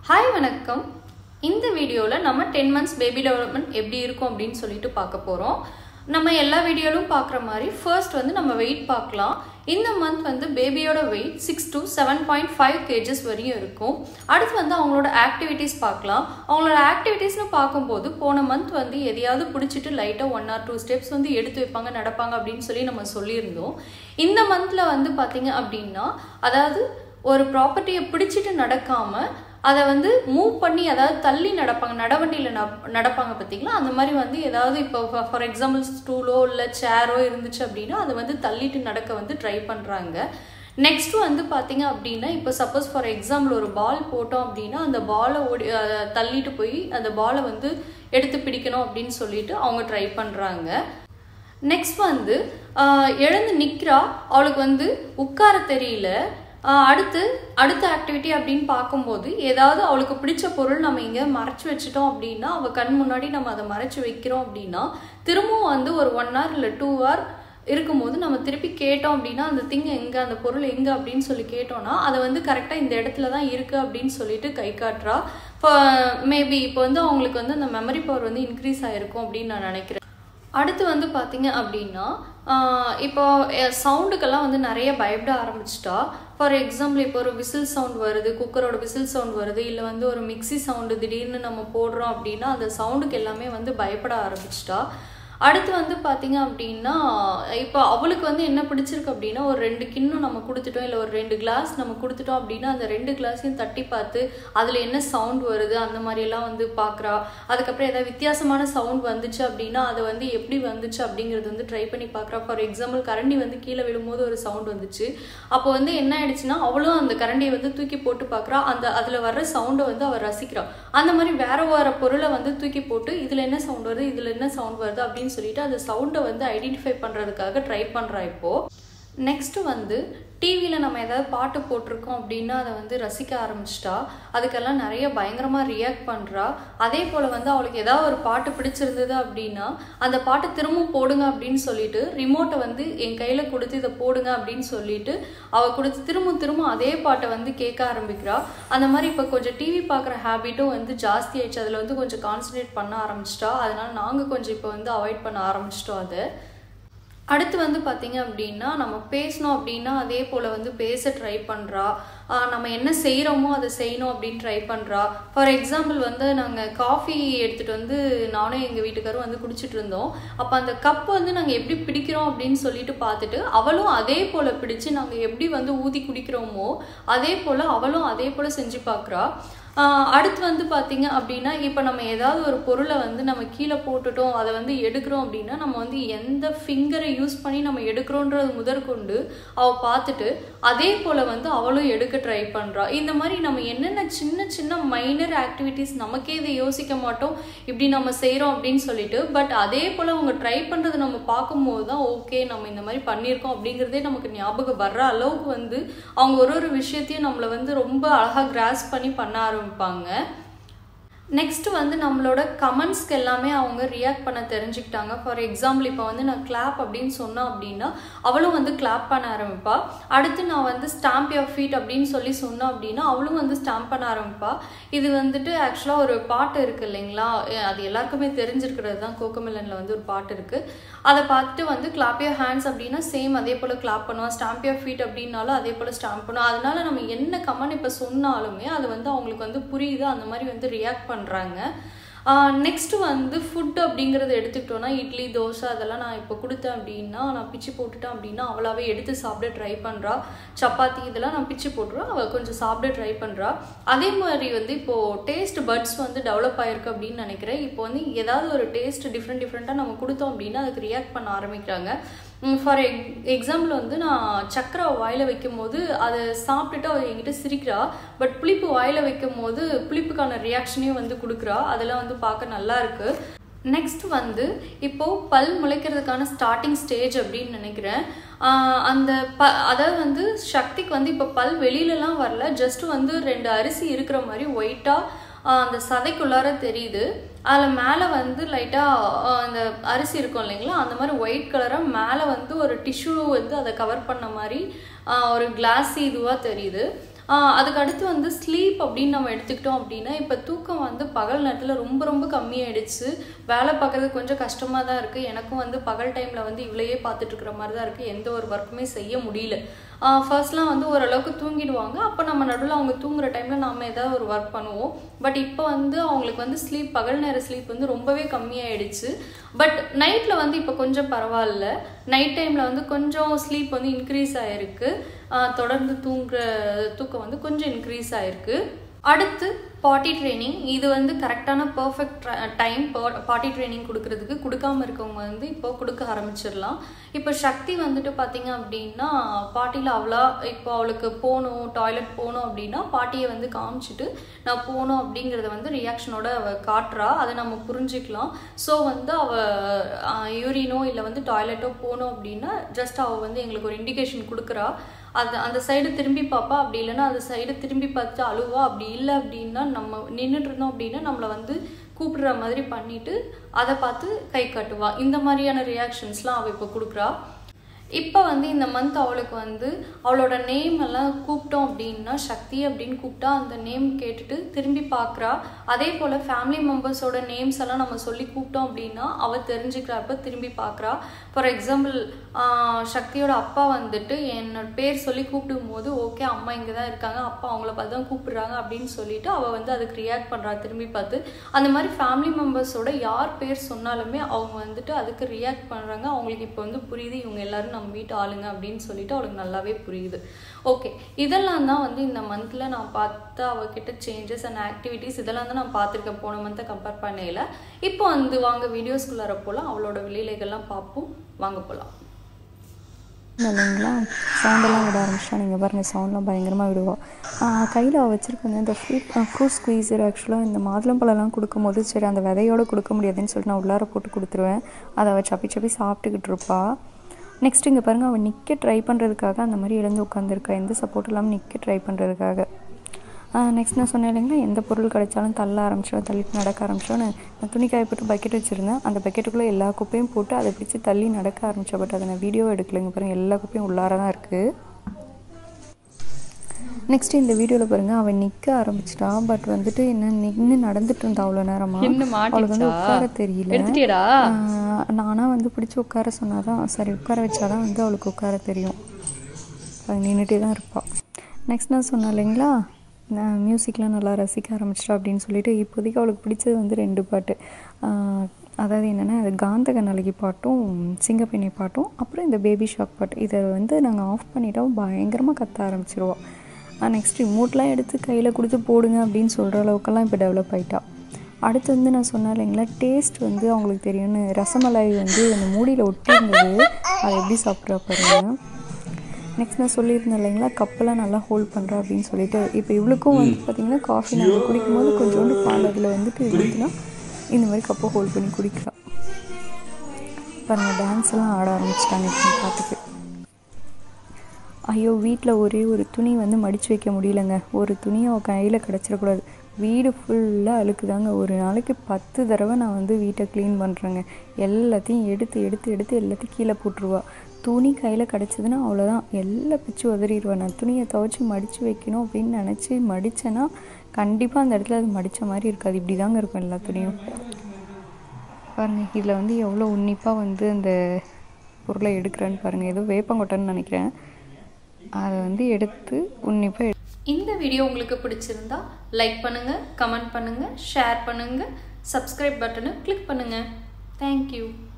hi வணக்கம் இந்த வீடியோவில் நம்ம டென் மந்த்ஸ் பேபி டெவலப்மெண்ட் எப்படி இருக்கும் அப்படின்னு சொல்லிட்டு பார்க்க போகிறோம் நம்ம எல்லா வீடியோலும் பார்க்குற மாதிரி ஃபர்ஸ்ட் வந்து நம்ம வெயிட் பார்க்கலாம் இந்த மந்த் வந்து பேபியோட weight six to seven point five kgs வரையும் இருக்கும் அடுத்து வந்து அவங்களோட ஆக்டிவிட்டீஸ் பார்க்கலாம் அவங்களோட ஆக்டிவிட்டீஸ்னு பார்க்கும்போது போன மந்த் வந்து எதையாவது பிடிச்சிட்டு லைட்டாக ஒன் ஆர் டூ ஸ்டெப்ஸ் வந்து எடுத்து வைப்பாங்க நடப்பாங்க அப்படின்னு சொல்லி நம்ம சொல்லியிருந்தோம் இந்த மந்தில் வந்து பார்த்தீங்க அப்படின்னா அதாவது ஒரு ப்ராப்பர்ட்டியை பிடிச்சிட்டு நடக்காமல் அதை வந்து மூவ் பண்ணி அதாவது தள்ளி நடப்பாங்க நடவண்டியில் நடப்பாங்க பார்த்தீங்களா அந்த மாதிரி வந்து ஏதாவது இப்போ ஃபார் எக்ஸாம்பிள் ஸ்டூலோ இல்லை சேரோ இருந்துச்சு அப்படின்னா அதை வந்து தள்ளிட்டு நடக்க வந்து ட்ரை பண்ணுறாங்க நெக்ஸ்ட் வந்து பார்த்தீங்க அப்படின்னா இப்போ சப்போஸ் ஃபார் எக்ஸாம்பிள் ஒரு பால் போட்டோம் அப்படின்னா அந்த பாலை ஓடி அதை தள்ளிட்டு போய் அந்த பாலை வந்து எடுத்து பிடிக்கணும் அப்படின்னு சொல்லிட்டு அவங்க ட்ரை பண்ணுறாங்க நெக்ஸ்ட் வந்து ஆஹ், எழுந்து நிற்கிறா அவளுக்கு வந்து உட்கார தெரியல ஆஹ், அடுத்து அடுத்த ஆக்டிவிட்டி அப்படின்னு பார்க்கும்போது ஏதாவது அவளுக்கு பிடிச்ச பொருள் நம்ம இங்கே மறைச்சு வச்சுட்டோம் அப்படின்னா அவள் கண் முன்னாடி நம்ம அதை மறைச்சு வைக்கிறோம் அப்படின்னா திரும்பவும் வந்து ஒரு ஒன் ஹவர் இல்லை டூ ஹவர் இருக்கும்போது நம்ம திருப்பி கேட்டோம் அப்படின்னா அந்த திங் எங்கே அந்த பொருள் எங்கே அப்படின்னு சொல்லி கேட்டோம்னா அதை வந்து கரெக்டாக இந்த இடத்துல தான் இருக்குது அப்படின்னு சொல்லிட்டு கை காட்டுறா இப்போ மேபி இப்போ வந்து அவங்களுக்கு வந்து அந்த மெமரி பவர் வந்து இன்க்ரீஸ் ஆகிருக்கும் அப்படின்னு நான் நினைக்கிறேன் அடுத்து வந்து பார்த்தீங்க அப்படின்னா ஆஹ் இப்போ சவுண்டுக்கெல்லாம் வந்து நிறைய பயப்பட ஆரம்பிச்சிட்டா ஃபார் எக்ஸாம்பிள் இப்போ ஒரு விசில் சவுண்ட் வருது குக்கரோட விசில் சவுண்ட் வருது இல்லை வந்து ஒரு மிக்ஸி சவுண்டு திடீர்னு நம்ம போடுறோம் அப்படின்னா அந்த சவுண்டுக்கு எல்லாமே வந்து பயப்பட ஆரம்பிச்சிட்டா அடுத்து வந்து பார்த்தீங்க அப்படின்னா இப்போ அவளுக்கு வந்து என்ன பிடிச்சிருக்கு அப்படின்னா ஒரு ரெண்டு கிண்ணம் நம்ம கொடுத்துட்டோம் இல்லை ஒரு ரெண்டு கிளாஸ் நம்ம கொடுத்துட்டோம் அப்படின்னா அந்த ரெண்டு கிளாஸையும் தட்டி பார்த்து அதில் என்ன சவுண்ட் வருது அந்த மாதிரியெல்லாம் வந்து பார்க்குறா அதுக்கப்புறம் ஏதாவது வித்தியாசமான சவுண்ட் வந்துச்சு அப்படின்னா அது வந்து எப்படி வந்துச்சு அப்படிங்கிறது வந்து ட்ரை பண்ணி பார்க்குறா ஃபார் எக்ஸாம்பிள் கரண்டி வந்து கீழே விழும்போது ஒரு சவுண்ட் வந்துச்சு அப்போ வந்து என்ன ஆயிடுச்சுன்னா அவளும் அந்த கரண்டியை வந்து தூக்கி போட்டு பார்க்குறா அந்த அதில் வர்ற சவுண்டை வந்து அவள் ரசிக்கிறா அந்த மாதிரி வேற வேற பொருளை வந்து தூக்கி போட்டு இதில் என்ன சவுண்ட் வருது இதில் என்ன சவுண்ட் வருது அப்படின்னு சொல்லிட்டு அந்த சவுண்டை வந்து ஐடென்டிஃபை பண்ணுறதுக்காக ட்ரை பண்ணுறா இப்போ நெக்ஸ்ட் வந்து டிவியில் நம்ம ஏதாவது பாட்டு போட்டிருக்கோம் அப்படின்னா அதை வந்து ரசிக்க ஆரம்பிச்சிட்டா அதுக்கெல்லாம் நிறைய பயங்கரமாக ரியாக்ட் பண்ணுறா அதே போல் வந்து அவளுக்கு ஏதாவது ஒரு பாட்டு பிடிச்சிருந்தது அப்படின்னா அந்த பாட்டை திரும்பவும் போடுங்க அப்படின்னு சொல்லிட்டு ரிமோட்டை வந்து என் கையில் கொடுத்து இதை போடுங்க அப்படின்னு சொல்லிட்டு அவள் கொடுத்து திரும்ப திரும்ப அதே பாட்டை வந்து கேட்க ஆரம்பிக்கிறா அந்த மாதிரி இப்போ கொஞ்சம் டிவி பார்க்குற ஹேபிட்டும் வந்து ஜாஸ்தி ஆயிடுச்சு அதில் வந்து கொஞ்சம் கான்சன்ட்ரேட் பண்ண ஆரம்பிச்சிட்டா அதனால நாங்கள் கொஞ்சம் இப்போ வந்து அவாய்ட் பண்ண ஆரம்பிச்சிட்டோம் அதை அடுத்து வந்து பார்த்தீங்க அப்படின்னா நம்ம பேசணும் அப்படின்னா அதே போல் வந்து பேச ட்ரை பண்ணுறா நம்ம என்ன செய்கிறோமோ அதை செய்யணும் அப்படின்னு ட்ரை பண்ணுறா ஃபார் எக்ஸாம்பிள் வந்து நாங்கள் காஃபி எடுத்துகிட்டு வந்து நானும் எங்கள் வீட்டுக்காரும் வந்து குடிச்சிட்டு இருந்தோம் அப்போ அந்த கப் வந்து நாங்கள் எப்படி பிடிக்கிறோம் அப்படின்னு சொல்லிட்டு பார்த்துட்டு அவளும் அதே போல் பிடிச்சு நாங்கள் எப்படி வந்து ஊதி குடிக்கிறோமோ அதே போல் அவளும் அதே போல் செஞ்சு பார்க்குறா ஆஹ் அடுத்து வந்து பார்த்தீங்க அப்படின்னா இப்போ நம்ம ஏதாவது ஒரு பொருளை வந்து நம்ம கீழே போட்டுட்டோம் அதை வந்து எடுக்கிறோம் அப்படின்னா நம்ம வந்து எந்த ஃபிங்கரை யூஸ் பண்ணி நம்ம எடுக்கிறோன்றது முதற்கொண்டு அவள் பார்த்துட்டு அதே போல் வந்து அவளும் எடுக்க ட்ரை பண்ணுறா இந்த மாதிரி நம்ம என்னென்ன சின்ன சின்ன மைனர் ஆக்டிவிட்டீஸ் நமக்கே இதை யோசிக்க மாட்டோம் இப்படி நம்ம செய்கிறோம் அப்படின்னு சொல்லிட்டு பட் அதே போல் அவங்க ட்ரை பண்ணுறது நம்ம பார்க்கும்போது தான் ஓகே நம்ம இந்த மாதிரி பண்ணியிருக்கோம் அப்படிங்கிறதே நமக்கு ஞாபகம் வர்ற அளவுக்கு வந்து அவங்க ஒரு ஒரு விஷயத்தையும் நம்மளை வந்து ரொம்ப அழகாக கிராஸ் பண்ணி பண்ண ஆரம்பிப்பாங்க நெக்ஸ்ட் வந்து நம்மளோட கமெண்ட்ஸ்க்கு எல்லாமே அவங்க ரியாக்ட் பண்ண தெரிஞ்சுக்கிட்டாங்க ஃபார் எக்ஸாம்பிள் இப்போ வந்து நான் கிளாப் அப்படின்னு சொன்னேன் அப்படின்னா அவளும் வந்து கிளாப் பண்ண ஆரம்பிப்பா அடுத்து நான் வந்து ஸ்டாம்ப் யோர் ஃபீட் அப்படின்னு சொல்லி சொன்னேன் அப்படின்னா அவளும் வந்து ஸ்டாம்ப் பண்ண ஆரம்பிப்பா இது வந்துட்டு ஆக்சுவலாக ஒரு பாட்டு இருக்குது இல்லைங்களா எ- அது எல்லாருக்குமே தெரிஞ்சிருக்கிறது தான் கோகமிலனில் வந்து ஒரு பாட்டு இருக்குது அதை பார்த்துட்டு வந்து கிளாப் யோர் ஹேண்ட்ஸ் அப்படின்னா சேம் அதே போல் கிளாப் பண்ணுவான் ஸ்டாம்ப் யோர் ஃபீட் அப்படின்னாலும் அதே போல் ஸ்டாம்ப் பண்ணுவோம் அதனால நம்ம என்ன கமெண்ட் இப்போ சொன்னாலுமே அது வந்து அவங்களுக்கு வந்து புரியுது அந்த மாதிரி வந்து ரியாக்ட் பண்ணுறாங்க நெக்ஸ்ட் வந்து ஃபுட் அப்படிங்கிறத எடுத்துக்கிட்டோன்னா இட்லி தோசை அதெல்லாம் நான் இப்போ கொடுத்தேன் அப்படின்னா நான் பிச்சு போட்டுட்டேன் அப்படின்னா அவளாவே எடுத்து சாப்பிட ட்ரை பண்ணுறா சப்பாத்தி இதெல்லாம் நான் பிச்சு போட்டுருவேன் அவள் கொஞ்சம் சாப்பிட ட்ரை பண்ணுறா அதே மாதிரி வந்து இப்போது டேஸ்ட் பட்ஸ் வந்து டெவலப் ஆயிருக்கு அப்படின்னு நினைக்கிறேன் இப்போ வந்து ஏதாவது ஒரு டேஸ்ட் டிஃப்ரெண்ட் டிஃப்ரெண்ட்டாக நம்ம கொடுத்தோம் அப்படின்னா அதுக்கு ரியாக்ட் பண்ண ஆரம்பிக்கிறாங்க ஃபார் எக் எக்ஸாம்பிள் வந்து நான் சக்கரை வாயில் வைக்கும் போது அதை சாப்பிட்டுட்டு அவள் என்கிட்ட சிரிக்கிறா பட் புளிப்பு வாயில் வைக்கும் போது புளிப்புக்கான ரியாக்ஷனையும் வந்து கொடுக்குறா அதெல்லாம் வந்து பார்க்க நல்லா இருக்கு நெக்ஸ்ட் வந்து இப்போ பல் முளைக்கிறதுக்கான ஸ்டார்டிங் ஸ்டேஜ் அப்படின்னு நினைக்கிறேன் ஆஹ் அந்த ப அதாவது வந்து சக்திக்கு வந்து இப்போ பல் வெளியிலலாம் வரல ஜஸ்ட் வந்து ரெண்டு அரிசி இருக்கிற மாதிரி ஒயிட்டாக அந்த சதைக்குள்ளார தெரியுது அதில் மேலே வந்து லைட்டாக அந்த அரிசி இருக்கும் இல்லைங்களா அந்த மாதிரி ஒயிட் கலராக மேலே வந்து ஒரு டிஷ்யூ வந்து அதை கவர் பண்ண மாதிரி ஆஹ் ஒரு கிளாஸி இதுவாக தெரியுது ஆஹ் அதுக்கு அடுத்து வந்து ஸ்லீப் அப்படின்னு நம்ம எடுத்துக்கிட்டோம் அப்படின்னா இப்போ தூக்கம் வந்து பகல் நேரத்தில் ரொம்ப ரொம்ப கம்மியாயிடுச்சு வேலை பார்க்குறது கொஞ்சம் கஷ்டமாக தான் இருக்குது எனக்கும் வந்து பகல் டைமில் வந்து இவ்வளையே பார்த்துட்டு இருக்கிற மாதிரி தான் இருக்குது எந்த ஒரு ஒர்க்குமே செய்ய முடியல ஃபர்ஸ்ட்லாம் வந்து ஓரளவுக்கு தூங்கிடுவாங்க அப்போ நம்ம நடுவில் அவங்க தூங்குற டைமில் நாம் ஏதாவது ஒரு ஒர்க் பண்ணுவோம் பட் இப்போ வந்து அவங்களுக்கு வந்து ஸ்லீப் பகல் நேர ஸ்லீப் வந்து ரொம்பவே கம்மியாயிடுச்சு பட் நைட்டில் வந்து இப்போ கொஞ்சம் பரவாயில்ல நைட் டைமில் வந்து கொஞ்சம் ஸ்லீப் வந்து இன்க்ரீஸ் ஆகிருக்கு தொடர்ந்து தூங்குற தூக்கம் வந்து கொஞ்சம் இன்க்ரீஸ் ஆகிருக்கு அடுத்து பாட்டி ட்ரைனிங் இது வந்து கரெக்டான பர்ஃபெக்ட் டைம் பாட்டி ட்ரைனிங் கொடுக்கறதுக்கு கொடுக்காம இருக்கவங்க வந்து இப்போ கொடுக்க ஆரம்பிச்சிடலாம் இப்போ சக்தி வந்துட்டு பார்த்தீங்க அப்படின்னா பாட்டியில் அவ்வளோ இப்போ அவளுக்கு போகணும் டாய்லெட் போகணும் அப்படின்னா பாட்டியை வந்து காமிச்சிட்டு நான் போகணும் அப்படிங்கிறத வந்து ரியாக்ஷனோட அவ காட்டுறா அதை நம்ம புரிஞ்சுக்கலாம் ஸோ வந்து அவள் யூரினோ இல்லை வந்து டாய்லெட்டோ போகணும் அப்படின்னா ஜஸ்ட் அவள் வந்து எங்களுக்கு ஒரு இண்டிகேஷன் கொடுக்குறா அது அந்த சைடு திரும்பி பார்ப்பா அப்படி இல்லைன்னா அந்த சைடு திரும்பி பார்த்து அழுவா அப்படி இல்லை அப்படின்னா நம்ம நின்றுட்டு இருந்தோம் அப்படின்னா நம்மளை வந்து கூப்பிடுற மாதிரி பண்ணிட்டு அதை பார்த்து கை காட்டுவா இந்த மாதிரியான ரியாக்ஷன்ஸ்லாம் அவள் இப்போ கொடுக்குறா இப்போ வந்து இந்த மந்த் அவளுக்கு வந்து அவளோட நேம் எல்லாம் கூப்பிட்டோம் அப்படின்னா சக்தி அப்படின்னு கூப்பிட்டா அந்த நேம் கேட்டுட்டு திரும்பி பார்க்குறா அதே போல் ஃபேமிலி மெம்பர்ஸோட நேம்ஸ் எல்லாம் நம்ம சொல்லி கூப்பிட்டோம் அப்படின்னா அவள் தெரிஞ்சுக்கிறப்ப திரும்பி பார்க்குறா ஃபார் எக்ஸாம்பிள் சக்தியோட அப்பா வந்துட்டு என்னோட பேர் சொல்லி கூப்பிடும் போது ஓகே அம்மா இங்கே தான் இருக்காங்க அப்பா அவங்கள பார்த்து தான் கூப்பிடுறாங்க அப்படின்னு சொல்லிட்டு அவள் வந்து அதுக்கு ரியாக்ட் பண்ணுறா திரும்பி பார்த்து அந்த மாதிரி ஃபேமிலி மெம்பர்ஸோட யார் பேர் சொன்னாலுமே அவங்க வந்துட்டு அதுக்கு ரியாக்ட் பண்ணுறாங்க அவங்களுக்கு இப்போ வந்து புரியுது இவங்க எல்லாரும் நம்ம வீட்டு ஆளுங்க அப்படின்னு சொல்லிட்டு அவளுக்கு நல்லாவே புரியுது ஓகே இதெல்லாம் தான் வந்து இந்த மந்தில் நான் பார்த்த அவகிட்ட சேஞ்சஸ் அண்ட் ஆக்டிவிட்டீஸ் இதெல்லாம் தான் நான் பார்த்துருக்கேன் போன மந்த்தை கம்பேர் பண்ணையில் இப்போ வந்து வாங்க வீடியோஸ்குள்ளார போகலாம் அவளோட வெளியிலைகள்லாம் பார்ப்போம் வாங்க போகலாம் இல்லைங்களா சவுண்டெல்லாம் விட ஆரம்பிச்சா நீங்கள் பாருங்கள் சவுண்ட்லாம் பயங்கரமாக விடுவோம் கையில் வச்சுருக்கேன் இந்த ஃப்ரூட் ஃப்ரூட் ஸ்குவீசர் ஆக்சுவலாக இந்த மாதுளம்பழம்லாம் கொடுக்கும்போது சரி அந்த விதையோடு கொடுக்க முடியாதுன்னு சொல்லிட்டு நான் உள்ளார போட்டு கொடுத்துருவேன் அதை அவள் சப்பி சப்பி சாப்பிட்டுக்கிட்டு இருப்பா நெக்ஸ்ட் இங்கே பாருங்கள் அவள் நிற்க ட்ரை பண்ணுறதுக்காக அந்த மாதிரி எழுந்து உட்காந்துருக்கா எந்த சப்போர்ட் இல்லாமல் நிற்க ட்ரை பண்ணுறதுக்காக நெக்ஸ்ட் நான் சொன்னேன் இல்லைங்களா எந்த பொருள் கிடைச்சாலும் தள்ள ஆரம்பிச்சிடும் தள்ளிட்டு நடக்க ஆரம்பிச்சிடும் நான் துணி காய போட்டு பக்கெட் வச்சுருந்தேன் அந்த பக்கெட்டுக்குள்ளே எல்லா குப்பையும் போட்டு அதை பிடிச்சி தள்ளி நடக்க ஆரம்பிச்சா பட் அதை நான் வீடியோ எடுக்கலைங்க பாருங்கள் எல்லா குப்பையும் உள்ளார தான் இருக்குது நெக்ஸ்ட் இந்த வீடியோவில் பாருங்கள் அவன் நிற்க ஆரம்பிச்சிட்டா பட் வந்துட்டு என்ன நின்று நடந்துட்டு இருந்தா அவ்வளோ நேரமாக அவளுக்கு வந்து உட்கார தெரியல நானாக வந்து பிடிச்சி உட்கார சொன்னாதான் சரி உட்கார வச்சாதான் வந்து அவளுக்கு உட்கார தெரியும் அது நின்றுட்டே தான் இருப்பாள் நெக்ஸ்ட் நான் சொன்னேன் இல்லைங்களா நான் மியூசிக்லாம் நல்லா ரசிக்க ஆரம்பிச்சிட்டா அப்படின்னு சொல்லிட்டு இப்போதைக்கு அவளுக்கு பிடிச்சது வந்து ரெண்டு பாட்டு அதாவது என்னென்னா அது காந்தக நலகி பாட்டும் சிங்கப்பெண்ணை பாட்டும் அப்புறம் இந்த பேபி ஷாக் பாட்டு இதை வந்து நாங்கள் ஆஃப் பண்ணிட்டோம் பயங்கரமாக கத்த ஆரம்பிச்சிருவோம் நெக்ஸ்ட் ரிமோட்லாம் எடுத்து கையில் கொடுத்து போடுங்க அப்படின்னு சொல்கிற அளவுக்கெல்லாம் இப்போ டெவலப் ஆகிட்டா அடுத்து வந்து நான் சொன்னேன் இல்லைங்களா டேஸ்ட் வந்து அவங்களுக்கு தெரியும்னு ரசமலாய் வந்து அந்த மூடியில் ஒட்டி இருந்தது அதை எப்படி சாப்பிட்றா பாருங்க நெக்ஸ்ட் நான் சொல்லியிருந்தேன் இல்லைங்களா கப்பெல்லாம் நல்லா ஹோல்ட் பண்ணுறா அப்படின்னு சொல்லிட்டு இப்போ இவளுக்கும் வந்து பார்த்திங்கன்னா காஃபி நாங்கள் குடிக்கும்போது கொஞ்சோண்டு பால் அதில் வந்துட்டு இருந்துச்சுன்னா இந்த மாதிரி கப்பை ஹோல்ட் பண்ணி குடிக்கிறா பாருங்கள் டான்ஸ் எல்லாம் ஆட ஆரம்பிச்சிட்டாங்க இப்போ பார்த்துட்டு ஐயோ வீட்டில் ஒரே ஒரு துணி வந்து மடித்து வைக்க முடியலங்க ஒரு துணி அவள் கையில் கிடச்சிடக்கூடாது வீடு ஃபுல்லாக அழுக்குதாங்க ஒரு நாளைக்கு பத்து தடவை நான் வந்து வீட்டை க்ளீன் பண்ணுறேங்க எல்லாத்தையும் எடுத்து எடுத்து எடுத்து எல்லாத்தையும் கீழே போட்டுருவா துணி கையில் கிடச்சிதுன்னா அவ்வளோதான் எல்லாம் பிச்சு உதறிடுவேன் நான் துணியை துவைச்சி மடித்து வைக்கணும் அப்படின்னு நினச்சி மடித்தேன்னா கண்டிப்பாக அந்த இடத்துல அது மடித்த மாதிரி இருக்காது இப்படி தாங்க இருக்கும் எல்லா துணியும் பாருங்கள் இதில் வந்து எவ்வளோ உன்னிப்பாக வந்து அந்த பொருளை எடுக்கிறேன்னு பாருங்கள் ஏதோ வேப்பங்கொட்டைன்னு நினைக்கிறேன் அதை வந்து எடுத்து உன்னிப்பாக இந்த வீடியோ உங்களுக்கு பிடிச்சிருந்தா லைக் பண்ணுங்கள் கமெண்ட் பண்ணுங்கள் ஷேர் பண்ணுங்கள் சப்ஸ்கிரைப் பட்டனை கிளிக் பண்ணுங்கள் தேங்க்யூ